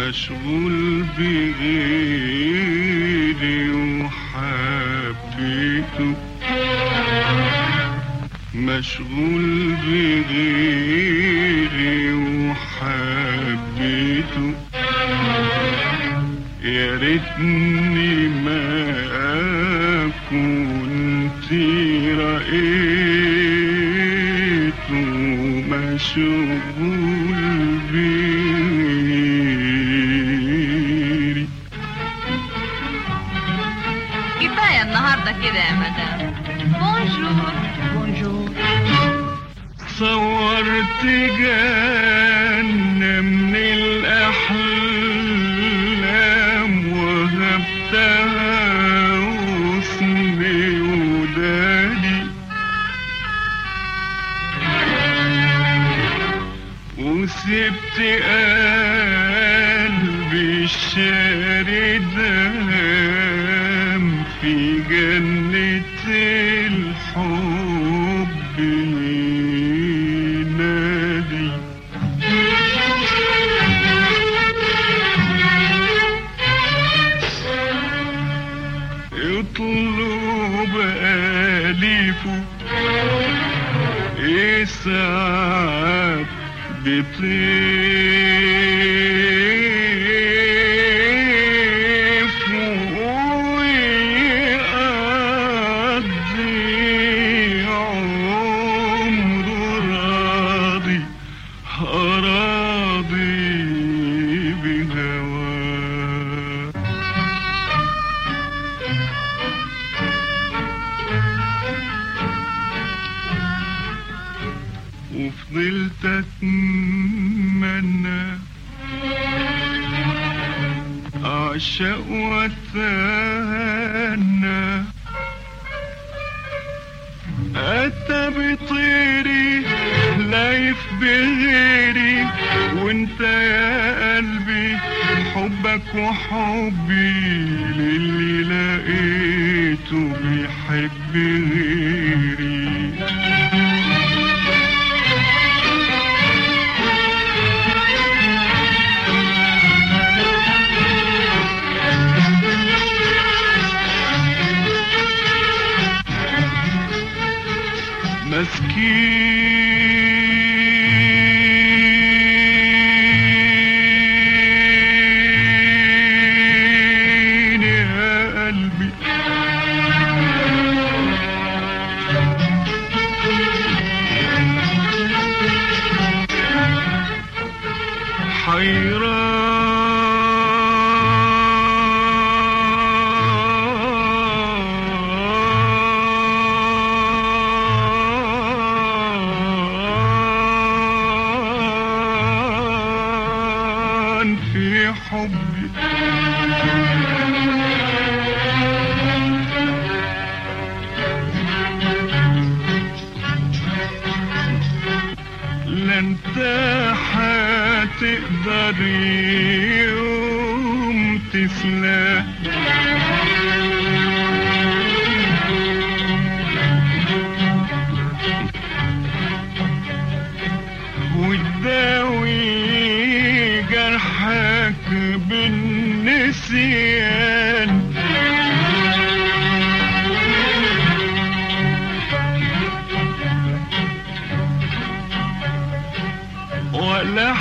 مشغول بغيري وحبيته مشغول بغيري وحبيته يا ريتني ما كنت رأيته مشغول بغيري كفاية النهاردة كده يا مدام بونجور بونجور صورت جنة من الأحلام وهبتها واسمي ودادي وسبت قلبي الشاردام في جنة الحب ينادي يطلب آليفه يسعد بطيف ويقضي عمره راضي راضي بهواه وفضلت اتمنى اعشق واتهنى اتى بطيري لايف بغيري وانت يا قلبي حبك وحبي للي لقيته بيحب غيري مسكين يا قلبي حيران في حبي لا انت هتقدر يوم تسلى وتداوي جرحك بالنسيان ولا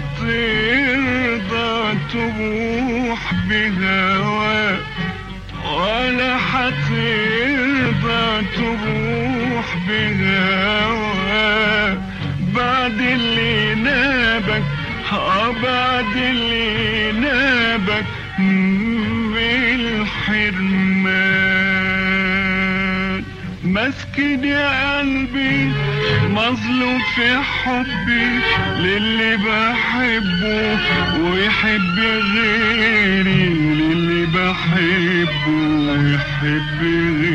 حترضى تروح بهواك ولا حترضى تروح بهواك بعد اللي نابك اه بعد اللي نابك من الحرمان مسكين يا قلبي مظلوم في حبي للي بحبه ويحب غيري للي بحبه ويحب غيري